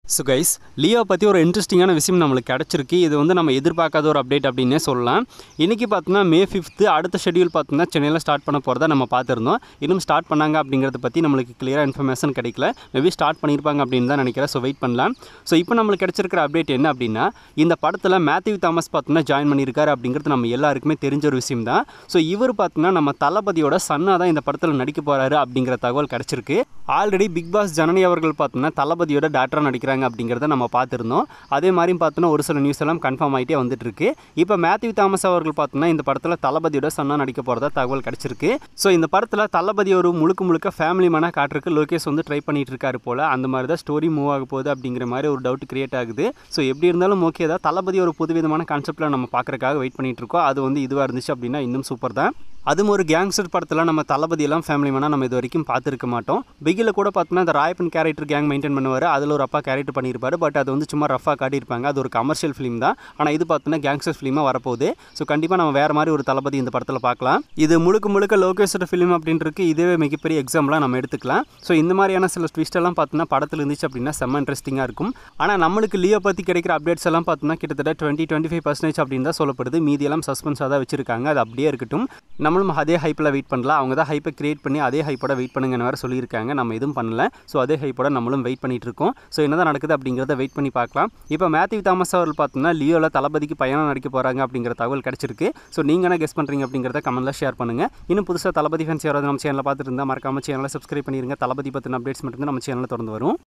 so guys Leo பற்றி ஒரு இன்ட்ரெஸ்டிங்கான விஷயம் நம்மளுக்கு கிடச்சிருக்கு இது வந்து நம்ம எதிர்பார்க்காத ஒரு அப்டேட் அப்படின்னே சொல்லலாம் இன்றைக்கி பார்த்தோன்னா மே ஃபிஃப்த்து அடுத்த ஷெடியூல் பார்த்தோன்னா சென்னையில் ஸ்டார்ட் பண்ண போகிறதா நம்ம பார்த்துருந்தோம் இன்னும் ஸ்டார்ட் பண்ணாங்க அப்படிங்கிறத பற்றி நம்மளுக்கு கிளியராக இன்ஃபர்மேஷன் கிடைக்கல மேபி ஸ்டார்ட் பண்ணியிருப்பாங்க அப்படின்னு தான் நினைக்கிறேன் ஸோ வெயிட் பண்ணலாம் ஸோ இப்போ நம்மளுக்கு கிடச்சிருக்கிற அப்டேட் என்ன அப்படின்னா இந்த படத்தில் மேத்யூ தாமஸ் பார்த்தோன்னா ஜாயின் பண்ணியிருக்காரு அப்படிங்கிறது நம்ம எல்லாருக்குமே தெரிஞ்ச ஒரு விஷயம் தான் ஸோ இவர் பார்த்தோன்னா நம்ம தளபதியோட சன்னாக தான் இந்த படத்தில் நடிக்க போகிறாரு அப்படிங்கிற தகவல் கிடச்சிருக்கு ஆல்ரெடி பிக் பாஸ் ஜனனி அவர்கள் பார்த்தோன்னா தளபதியோட டேரக்டராக நடிக்கிறாங்க அப்படிங்கிறத நம்ம பார்த்துருந்தோம் அதே மாதிரி பார்த்தோன்னா ஒரு சில நியூஸ் எல்லாம் கன்ஃபார்ம் ஆகிட்டே வந்துட்டு இருக்கு இப்போ மேத்யூ தாமஸ் அவர்கள் பார்த்தோன்னா இந்த படத்தில் தளபதியோட சன்னா நடிக்க போகிறதா தகவல் கிடச்சிருக்கு ஸோ இந்த படத்தில் தளபதி ஒரு முழுக்க முழுக்க ஃபேமிலி மேனாக காட்டுறதுக்கு லோகேஷ் வந்து ட்ரை பண்ணிட்டு இருக்காரு போல் அந்த மாதிரி தான் ஸ்டோரி மூவ் ஆக போகுது அப்படிங்கிற மாதிரி ஒரு டவுட் கிரியேட் ஆகுது ஸோ எப்படி இருந்தாலும் ஓகே தான் தளபதி ஒரு புதுவிதமான கான்செப்ட்டில் நம்ம பார்க்குறக்காக வெயிட் பண்ணிட்டு இருக்கோம் அது வந்து இதுவாக இருந்துச்சு அப்படின்னா இன்னும் சூப்பர் தான் அதுவும் ஒரு கேங்ஸ்டர் படத்தில் நம்ம தளபதி எல்லாம் ஃபேமிலி மேனாக நம்ம இது வரைக்கும் பார்த்துருக்க மாட்டோம் பிகில் கூட பார்த்தோம்னா அந்த ராயப்பன் கேரக்டர் கேங் மெயின்டைன் பண்ணுவார் அதில் ஒரு அப்பா கேரக்டர் பண்ணியிருப்பாரு பட் அது வந்து சும்மா ரஃபாக காட்டியிருப்பாங்க அது ஒரு கமர்ஷியல் ஃபிலிம் தான் ஆனால் இது பார்த்தோன்னா கேங்ஸ்டர் ஃபிலிமாக வரப்போகுது ஸோ கண்டிப்பாக நம்ம வேறு மாதிரி ஒரு தளபதி இந்த படத்தில் பார்க்கலாம் இது முழுக்க முழுக்க லோகேஷோட ஃபிலிம் அப்படின்றதுக்கு இதுவே மிகப்பெரிய எக்ஸாம்பிளாக நம்ம எடுத்துக்கலாம் ஸோ இந்த மாதிரியான சில twist எல்லாம் பார்த்தோன்னா படத்தில் இருந்துச்சு அப்படின்னா செம்ம இன்ட்ரெஸ்டிங்காக இருக்கும் ஆனால் நம்மளுக்கு லியோ பற்றி கிடைக்கிற அப்டேட்ஸ் எல்லாம் பார்த்தோன்னா கிட்டத்தட்ட டுவெண்ட்டி டுவெண்ட்டி ஃபைவ் பர்சன்டேஜ் அப்படின்னு தான் சொல்லப்படுது மீதியெல்லாம் சஸ்பென்ஸாக தான் வச்சிருக்காங்க அது அப்படியே இருக்கட்டும் நம்மளும் அதே ஹைப்பில் வெயிட் பண்ணலாம் அவங்க தான் ஹைப்பை கிரியேட் பண்ணி அதே ஹைப்போட வெயிட் பண்ணுங்கன்னு வேறு சொல்லியிருக்காங்க நம்ம எதுவும் பண்ணல ஸோ அதே ஹைப்போட நம்மளும் வெயிட் பண்ணிட்டு இருக்கோம் ஸோ என்னதான் நடக்குது அப்படிங்கிறத வெயிட் பண்ணி பார்க்கலாம் இப்போ மேத்யூ தாமஸ் அவர்கள் பார்த்தோம்னா லியோவில் தளபதிக்கு பயணம் நடிக்க போகிறாங்க அப்படிங்கிற தகவல் கிடச்சிருக்கு ஸோ நீங்கள் என்ன கெஸ் பண்ணுறீங்க அப்படிங்கிறத கமெண்ட்டில் ஷேர் பண்ணுங்கள் இன்னும் புதுசாக தளபதி ஃபேன்ஸ் யாராவது நம்ம சேனலில் பார்த்துட்டு இருந்தால் மறக்காம சேனலை சப்ஸ்கிரைப் பண்ணிருங்க தளபதி பற்றின அப்டேட்ஸ் மட்டும் நம்ம சேனலில் தொடர்ந்து வரும்